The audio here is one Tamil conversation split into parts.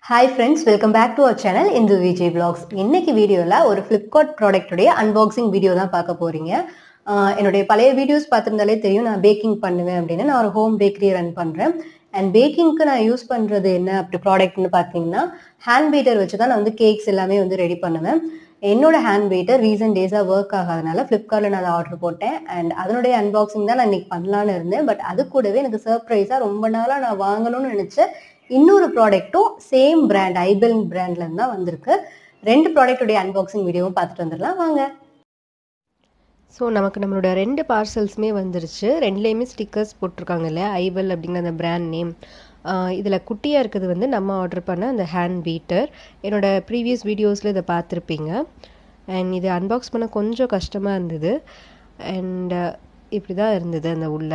hi friends welcome back to our channel Indu Vijay vlogs இன்னைக்கு வீடியோவில் ஒரு ஃப்ளிப்கார்ட் ப்ராடக்ட்டுடைய அன்பாக்சிங் வீடியோ தான் பார்க்க போறீங்க ஆஹ் என்னுடைய பழைய வீடியோஸ் பார்த்துருந்தாலே தெரியும் நான் பேக்கிங் பண்ணுவேன் அப்படின்னு நான் ஒரு ஹோம் பேக்கரி ரன் பண்ணுறேன் அண்ட் பேக்கிங்க்கு நான் யூஸ் பண்ணுறது என்ன அப்படி ப்ராடக்ட்னு பார்த்தீங்கன்னா ஹேண்ட் பீட்டர் வச்சு தான் நான் வந்து கேக்ஸ் எல்லாமே வந்து ரெடி பண்ணுவேன் என்னோட ஹேண்ட் பீட்டர் ரீசன்ட் டேஸாக ஒர்க் ஆகாதனால ஃப்ளிப்கார்ட்டில் நான் அதை ஆர்டர் போட்டேன் அண்ட் அதனுடைய அன்பாக்சிங் தான் நான் இன்னைக்கு பண்ணலான்னு இருந்தேன் பட் அது கூடவே எனக்கு சர்ப்ரைஸாக ரொம்ப நாளாக நான் வாங்கணும்னு நினச்ச இன்னொரு ப்ராடக்ட்டும் சேம் பிராண்ட் ஐபெல் பிராண்ட்ல இருந்து தான் வந்திருக்கு ரெண்டு ப்ராடக்ட்டுடைய அன்பாக்சிங் வீடியோவும் பார்த்துட்டு வந்துடலாம் வாங்க ஸோ நமக்கு நம்மளோட ரெண்டு பார்சல்ஸுமே வந்துருச்சு ரெண்டுலேயுமே ஸ்டிக்கர்ஸ் போட்டிருக்காங்க இல்லையா ஐபெல் அப்படிங்கிற அந்த பிராண்ட் நேம் இதில் குட்டியாக இருக்கிறது வந்து நம்ம ஆர்டர் பண்ண அந்த ஹேண்ட் பீட்டர் என்னோட ப்ரீவியஸ் வீடியோஸில் இதை பார்த்துருப்பீங்க அண்ட் இது அன்பாக்ஸ் பண்ண கொஞ்சம் கஷ்டமாக இருந்தது அண்ட் இப்படி தான் இருந்தது அந்த உள்ள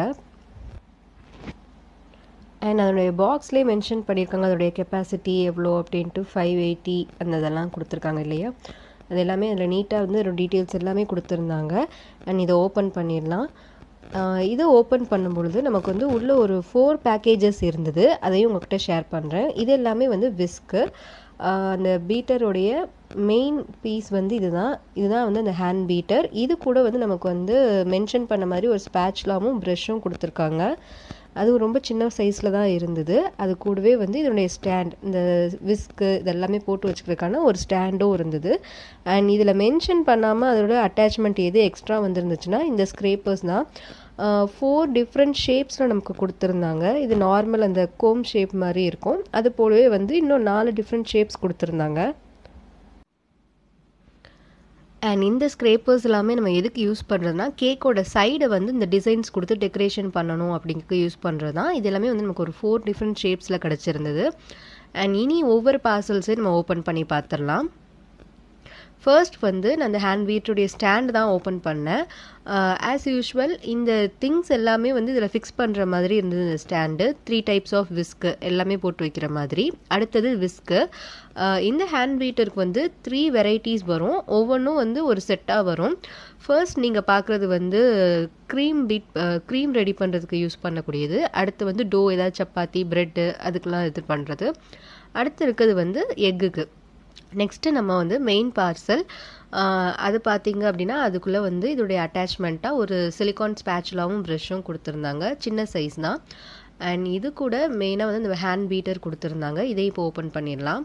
அண்ட் அதனுடைய பாக்ஸ்லேயே மென்ஷன் பண்ணியிருக்காங்க அதோடைய கெப்பாசிட்டி எவ்வளோ அப்படின்ட்டு ஃபைவ் எயிட்டி அந்த இதெல்லாம் கொடுத்துருக்காங்க இல்லையா அது எல்லாமே அதில் நீட்டாக வந்து ஒரு டீட்டெயில்ஸ் எல்லாமே கொடுத்துருந்தாங்க அண்ட் இதை ஓப்பன் பண்ணிடலாம் இது ஓப்பன் பண்ணும்பொழுது நமக்கு வந்து உள்ளே ஒரு ஃபோர் பேக்கேஜஸ் இருந்தது அதையும் உங்கள்கிட்ட ஷேர் பண்ணுறேன் இது எல்லாமே வந்து விஸ்க்கு அந்த பீட்டருடைய மெயின் பீஸ் வந்து இதுதான் இதுதான் வந்து அந்த ஹேண்ட் பீட்டர் இது கூட வந்து நமக்கு வந்து மென்ஷன் பண்ண மாதிரி ஒரு ஸ்பேட்ச்லாமும் ப்ரெஷ்ஷும் கொடுத்துருக்காங்க அது ரொம்ப சின்ன சைஸில் தான் இருந்தது அது கூடவே வந்து இதனுடைய ஸ்டாண்ட் இந்த விஸ்க்கு இதெல்லாமே போட்டு வச்சுக்கிறதுக்கான ஒரு ஸ்டாண்டும் இருந்தது அண்ட் இதில் மென்ஷன் பண்ணாமல் அதோட அட்டாச்மெண்ட் எது எக்ஸ்ட்ரா வந்துருந்துச்சுன்னா இந்த ஸ்க்ரேப்பர்ஸ் தான் ஃபோர் டிஃப்ரெண்ட் ஷேப்ஸில் நமக்கு கொடுத்துருந்தாங்க இது நார்மல் அந்த கோம் ஷேப் மாதிரி இருக்கும் அது போலவே வந்து இன்னும் நாலு டிஃப்ரெண்ட் ஷேப்ஸ் கொடுத்துருந்தாங்க அண்ட் இந்த ஸ்க்ரேப்பர்ஸ் எல்லாமே நம்ம எதுக்கு யூஸ் பண்ணுறதுனா கேக்கோட சைடை வந்து இந்த டிசைன்ஸ் கொடுத்து டெக்கரேஷன் பண்ணணும் அப்படிங்கிறதுக்கு யூஸ் பண்ணுறது தான் இது எல்லாமே வந்து நமக்கு ஒரு ஃபோர் டிஃப்ரெண்ட் ஷேப்ஸில் கிடச்சிருந்தது அண்ட் இனி ஒவ்வொரு பார்சல்ஸையும் நம்ம ஓப்பன் பண்ணி பார்த்துடலாம் ஃபர்ஸ்ட் வந்து நான் அந்த ஹேண்ட் வீட்டுடைய ஸ்டாண்ட் தான் ஓப்பன் பண்ணேன் ஆஸ் யூஷுவல் இந்த திங்ஸ் எல்லாமே வந்து இதில் ஃபிக்ஸ் பண்ணுற மாதிரி இருந்தது இந்த stand three types of whisk எல்லாமே போட்டு வைக்கிற மாதிரி அடுத்தது விஸ்க்கு இந்த ஹேண்ட் பீட்டருக்கு வந்து த்ரீ வெரைட்டிஸ் வரும் ஒவ்வொன்றும் வந்து ஒரு செட்டாக வரும் ஃபர்ஸ்ட் நீங்கள் பார்க்குறது வந்து க்ரீம் பீட் க்ரீம் ரெடி பண்ணுறதுக்கு யூஸ் பண்ணக்கூடியது அடுத்து வந்து டோ ஏதாவது சப்பாத்தி ப்ரெட்டு அதுக்கெலாம் இது பண்ணுறது அடுத்து இருக்கிறது வந்து எக்குக்கு நெக்ஸ்ட்டு நம்ம வந்து மெயின் பார்சல் அது பார்த்தீங்க அப்படின்னா அதுக்குள்ளே வந்து இதோடைய அட்டாச்மெண்ட்டாக ஒரு சிலிகான் ஸ்பேச்சுலாவும் ப்ரெஷ்ஷும் கொடுத்துருந்தாங்க சின்ன சைஸ் தான் அண்ட் இது கூட மெயினாக வந்து இந்த ஹேண்ட் பீட்டர் கொடுத்துருந்தாங்க இதை இப்போ ஓப்பன் பண்ணிடலாம்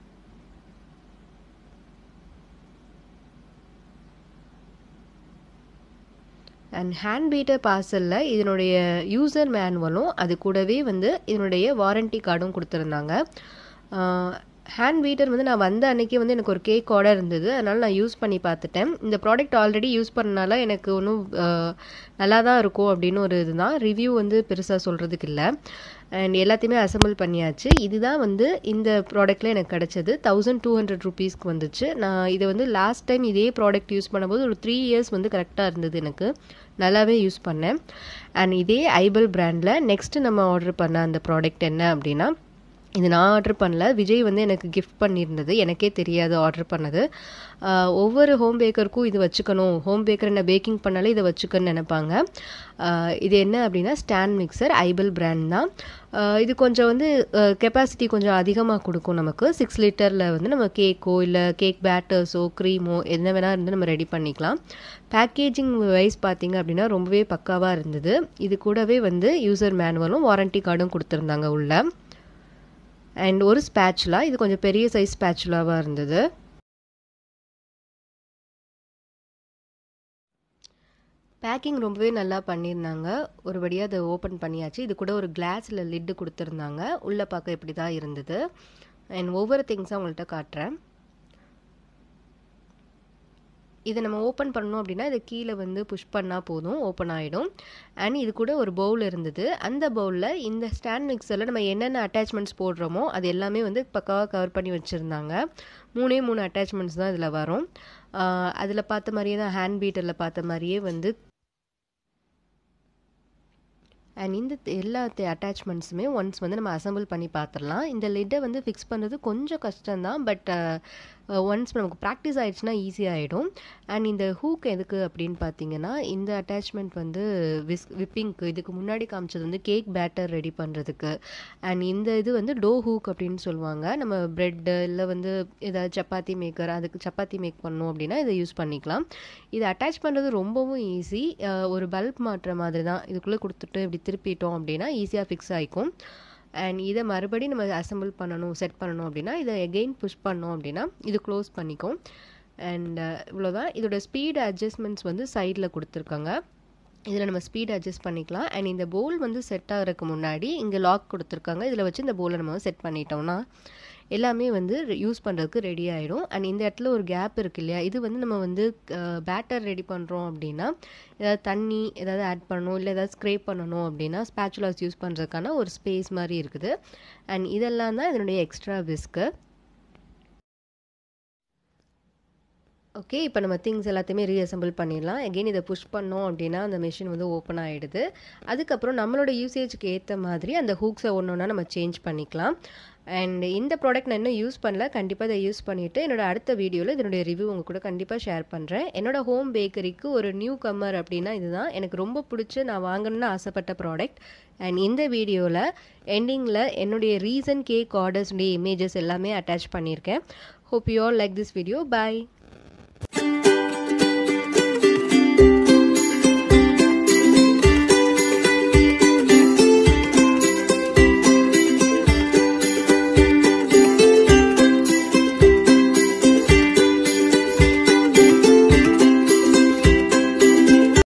அண்ட் ஹேண்ட் பீட்டர் பார்சலில் இதனுடைய யூசர் மேனுவலும் அது கூடவே வந்து இதனுடைய வாரண்டி கார்டும் கொடுத்துருந்தாங்க ஹேண்ட் பீட்டர் வந்து நான் வந்த அன்னைக்கு வந்து எனக்கு ஒரு கேக் ஆர்டர் இருந்தது அதனால் நான் யூஸ் பண்ணி பார்த்துட்டேன் இந்த ப்ராடக்ட் ஆல்ரெடி யூஸ் பண்ணனால எனக்கு ஒன்றும் நல்லா தான் இருக்கும் அப்படின்னு ஒரு இதுதான் ரிவ்யூ வந்து பெருசாக சொல்கிறதுக்கு இல்லை அண்ட் எல்லாத்தையுமே அசம்பிள் பண்ணியாச்சு இதுதான் வந்து இந்த ப்ராடக்ட்டில் எனக்கு கிடச்சது தௌசண்ட் டூ ஹண்ட்ரட் ருபீஸ்க்கு வந்துச்சு நான் இதை வந்து லாஸ்ட் டைம் இதே ப்ராடக்ட் யூஸ் பண்ணும்போது ஒரு த்ரீ இயர்ஸ் வந்து கரெக்டாக இருந்தது எனக்கு நல்லாவே யூஸ் பண்ணேன் அண்ட் இதே ஐபல் பிராண்டில் நெக்ஸ்ட்டு நம்ம ஆர்டர் பண்ண அந்த ப்ராடக்ட் என்ன அப்படின்னா இது நான் ஆர்டர் பண்ணல விஜய் வந்து எனக்கு கிஃப்ட் பண்ணியிருந்தது எனக்கே தெரியாது ஆர்டர் பண்ணது ஒவ்வொரு ஹோம் பேக்கருக்கும் இது வச்சுக்கணும் ஹோம் பேக்கர் என்ன பேக்கிங் பண்ணாலே இதை வச்சுக்கன்னு நினைப்பாங்க இது என்ன அப்படின்னா ஸ்டாண்ட் மிக்சர் ஐபிள் பிராண்ட் தான் இது கொஞ்சம் வந்து கெப்பாசிட்டி கொஞ்சம் அதிகமாக கொடுக்கும் நமக்கு சிக்ஸ் லிட்டரில் வந்து நம்ம கேக்கோ இல்லை கேக் பேட்டர்ஸோ க்ரீமோ என்ன வேணால் இருந்து நம்ம ரெடி பண்ணிக்கலாம் பேக்கேஜிங் வைஸ் பார்த்தீங்க அப்படின்னா ரொம்பவே பக்காவாக இருந்தது இது கூடவே வந்து யூசர் மேனுவலும் வாரண்டி கார்டும் கொடுத்துருந்தாங்க உள்ள அண்ட் ஒரு ஸ்பேச்சுலா இது கொஞ்சம் பெரிய சைஸ் ஸ்பேச்சுலாவாக இருந்தது பேக்கிங் ரொம்பவே நல்லா பண்ணியிருந்தாங்க ஒருபடியாக அதை ஓப்பன் பண்ணியாச்சு இது கூட ஒரு கிளாஸில் லிட்டு கொடுத்துருந்தாங்க உள்ளே பார்க்க இப்படி தான் இருந்தது அண்ட் ஒவ்வொரு திங்ஸாக உங்கள்கிட்ட காட்டுறேன் இதை நம்ம ஓப்பன் பண்ணணும் அப்படின்னா இதை கீழே வந்து புஷ் பண்ணால் போதும் ஓப்பன் ஆகிடும் அண்ட் இது கூட ஒரு பவுல் இருந்தது அந்த பவுலில் இந்த ஸ்டாண்ட் மிக்சரில் நம்ம என்னென்ன அட்டாச்மெண்ட்ஸ் போடுறோமோ அது எல்லாமே வந்து பக்காவாக கவர் பண்ணி வச்சுருந்தாங்க மூணே மூணு அட்டாச்மெண்ட்ஸ் தான் இதில் வரும் அதில் பார்த்த மாதிரியே தான் ஹேண்ட் பீட்டரில் பார்த்த மாதிரியே வந்து அண்ட் இந்த எல்லா அட்டாச்மெண்ட்ஸுமே ஒன்ஸ் வந்து நம்ம அசம்பிள் பண்ணி பார்த்துடலாம் இந்த லிட்டை வந்து ஃபிக்ஸ் பண்ணுறது கொஞ்சம் கஷ்டம்தான் பட் ஒன்ஸ் நமக்கு ப்ராக்டிஸ் ஆயிடுச்சுன்னா ஈஸியாகிடும் அண்ட் இந்த ஹூக் எதுக்கு அப்படின்னு பார்த்தீங்கன்னா இந்த அட்டாச்மெண்ட் வந்து விஸ் விப்பிங்க்கு இதுக்கு முன்னாடி காமிச்சது வந்து கேக் பேட்டர் ரெடி பண்ணுறதுக்கு அண்ட் இந்த இது வந்து டோ ஹூக் அப்படின்னு சொல்லுவாங்க நம்ம ப்ரெட்டு இல்லை வந்து ஏதாவது சப்பாத்தி மேக்கர் அதுக்கு சப்பாத்தி மேக் பண்ணோம் அப்படின்னா இதை யூஸ் பண்ணிக்கலாம் இதை அட்டாச் பண்ணுறது ரொம்பவும் ஈஸி ஒரு பல்ப் மாட்டுற மாதிரி தான் இதுக்குள்ளே கொடுத்துட்டு இப்படி திருப்பிட்டோம் அப்படின்னா ஈஸியாக ஃபிக்ஸ் ஆகிக்கும் அண்ட் இதை மறுபடியும் நம்ம அசம்பிள் பண்ணணும் செட் பண்ணணும் அப்படின்னா இதை எகெயின் புஷ் பண்ணோம் அப்படின்னா இது க்ளோஸ் பண்ணிக்கும் அண்ட் இவ்வளோதான் இதோட ஸ்பீடு அட்ஜஸ்ட்மெண்ட்ஸ் வந்து சைடில் கொடுத்துருக்காங்க இதில் நம்ம ஸ்பீட் அட்ஜஸ்ட் பண்ணிக்கலாம் அண்ட் இந்த போல் வந்து செட் ஆகிறதுக்கு முன்னாடி இங்கே லாக் கொடுத்துருக்காங்க இதில் வச்சு இந்த போலை நம்ம செட் பண்ணிட்டோம்னா எல்லாமே வந்து யூஸ் பண்ணுறதுக்கு ரெடி ஆகிடும் அண்ட் இந்த இடத்துல ஒரு கேப் இருக்கு இல்லையா இது வந்து நம்ம வந்து பேட்டர் ரெடி பண்ணுறோம் அப்படின்னா ஏதாவது தண்ணி ஏதாவது ஆட் பண்ணணும் இல்லை ஏதாவது ஸ்க்ரேப் பண்ணணும் அப்படின்னா ஸ்பேச்சுலாஸ் யூஸ் பண்ணுறதுக்கான ஒரு ஸ்பேஸ் மாதிரி இருக்குது அண்ட் இதெல்லாம் தான் இதனுடைய எக்ஸ்ட்ரா விஸ்க்கு ஓகே இப்போ நம்ம திங்ஸ் எல்லாத்தையுமே ரீஅசம்பிள் பண்ணிடலாம் எகெயின் இதை புஷ் பண்ணோம் அப்படின்னா அந்த மிஷின் வந்து ஓப்பன் ஆகிடுது அதுக்கப்புறம் நம்மளோட யூசேஜுக்கு ஏற்ற மாதிரி அந்த ஹூக்ஸை ஒன்று ஒன்றா நம்ம சேஞ்ச் பண்ணிக்கலாம் அண்ட் இந்த ப்ராடக்ட் நான் இன்னும் யூஸ் பண்ணல கண்டிப்பாக இதை யூஸ் பண்ணிவிட்டு என்னோட அடுத்த வீடியோவில் இதனுடைய ரிவ்யூ உங்கள் கூட கண்டிப்பாக ஷேர் பண்ணுறேன் என்னோட ஹோம் பேக்கரிக்கு ஒரு நியூ கம்மர் அப்படின்னா இதுதான் எனக்கு ரொம்ப பிடிச்சி நான் வாங்கணும்னு ஆசைப்பட்ட ப்ராடக்ட் அண்ட் இந்த வீடியோவில் எண்டிங்கில் என்னுடைய ரீசன் கேக் ஆர்டர்ஸுடைய இமேஜஸ் எல்லாமே அட்டாச் பண்ணியிருக்கேன் hope you all like this video bye